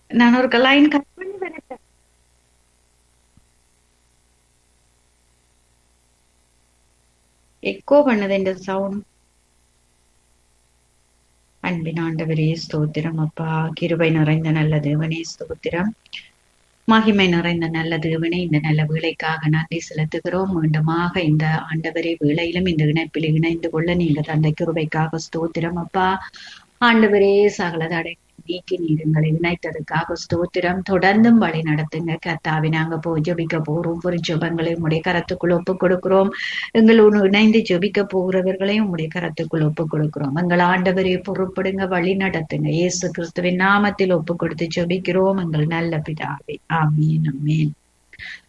நான் ஒரு line cut பண்ணி வரட்டேன் எக்கோ பண்ணது இந்த சவுண்ட் அன்பின் ஆண்டவரே ஸ்தோத்திரம் அப்பா கிருபை நிறைந்த நல்ல தேவனே ஸ்தோத்திரம் மகிமை நிறைந்த நல்ல தேவனே இந்த நல்ல வேலைக்காக நன்றி செலுத்துகிறோம் மீண்டுமாக இந்த ஆண்டவரே வேளையிலும் இந்த இணைப்பில் இணைந்து கொள்ள நீங்க தந்த கிருபைக்காக ஸ்தோத்திரம் அப்பா ஆண்டவரே சகல தடை நீக்கி நீருங்களை இணைத்ததுக்காக ஸ்தோத்திரம் தொடர்ந்தும் வழி நடத்துங்க கர்த்தாவை நாங்க போய் ஜெபிக்க போறோம் ஒரு ஜெபங்களை உடைய கரத்துக்குள் ஒப்பு கொடுக்கிறோம் எங்களோடு இணைந்து ஜெபிக்க போகிறவர்களையும் உடைய கரத்துக்குள் ஒப்பு கொடுக்கிறோம் எங்கள் ஆண்டவரை பொறுப்படுங்க வழி நடத்துங்க இயேசு கிறிஸ்துவின் நாமத்தில் ஒப்பு கொடுத்து ஜெபிக்கிறோம் எங்கள் நல்ல பிதாவே ஆமீன் ஆமீன்